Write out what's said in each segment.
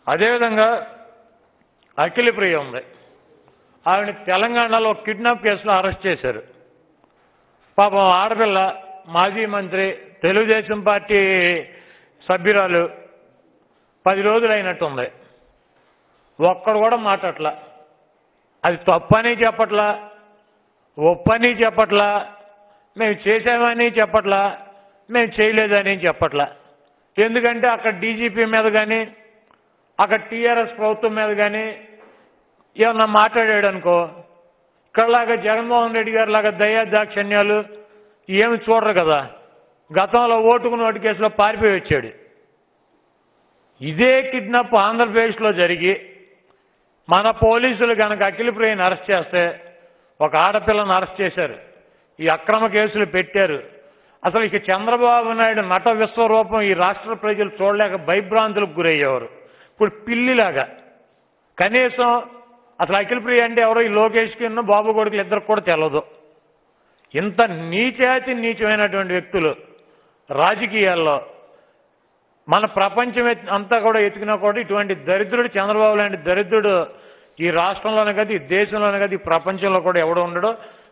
అదేవిధంగా అఖిలప్రియ ఉంది ఆవిడ తెలంగాణలో కిడ్నాప్ కేసులో అరెస్ట్ చేశారు పాపం ఆడపిల్ల మాజీ మంత్రి తెలుగుదేశం పార్టీ సభ్యురాలు పది రోజులు అయినట్టుంది ఒక్కడు కూడా మాట్లాడలా అది తప్పని చెప్పట్లా ఒప్పని చెప్పట్లా మేము చేసామని చెప్పట్లా మేము చేయలేదని చెప్పట్లా ఎందుకంటే అక్కడ డీజీపీ మీద కానీ అక్కడ టీఆర్ఎస్ ప్రభుత్వం మీద కానీ ఏమన్నా మాట్లాడాడు అనుకో ఇక్కడలాగా జగన్మోహన్ రెడ్డి గారి లాగా దయా దాక్షణ్యాలు ఏమి చూడరు కదా గతంలో ఓటుకు నోటు కేసులో పారిపోయి వచ్చాడు ఇదే కిడ్నాప్ ఆంధ్రప్రదేశ్లో జరిగి మన పోలీసులు కనుక అఖిలప్రియని అరెస్ట్ చేస్తే ఒక ఆడపిల్లను అరెస్ట్ చేశారు ఈ అక్రమ కేసులు పెట్టారు అసలు ఇక చంద్రబాబు నాయుడు నట విశ్వరూపం ఈ రాష్ట్ర ప్రజలు చూడలేక భయభ్రాంతులకు గురయ్యేవారు ఇప్పుడు పిల్లిలాగా కనీసం అసలు అఖిలప్రియ అంటే ఎవరో ఈ లోకేష్కి బాబు కొడుకులు ఇద్దరికి కూడా తెలియదు ఇంత నీచాతి నీచమైనటువంటి వ్యక్తులు రాజకీయాల్లో మన ప్రపంచం ఎత్- అంతా కూడా ఎతికినా కూడా ఇటువంటి దరిద్రుడు చంద్రబాబు లాంటి దరిద్రుడు ఈ రాష్ట్రంలోనే కాదు ఈ దేశంలోనే కాదు ఈ ప్రపంచంలో కూడా ఎవడు ఉండడు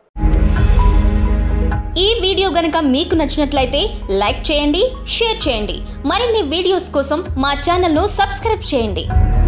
ఈ వీడియో గనుక మీకు నచ్చినట్లయితే లైక్ చేయండి షేర్ చేయండి మరిన్ని వీడియోస్ కోసం మా ఛానల్ను సబ్స్క్రైబ్ చేయండి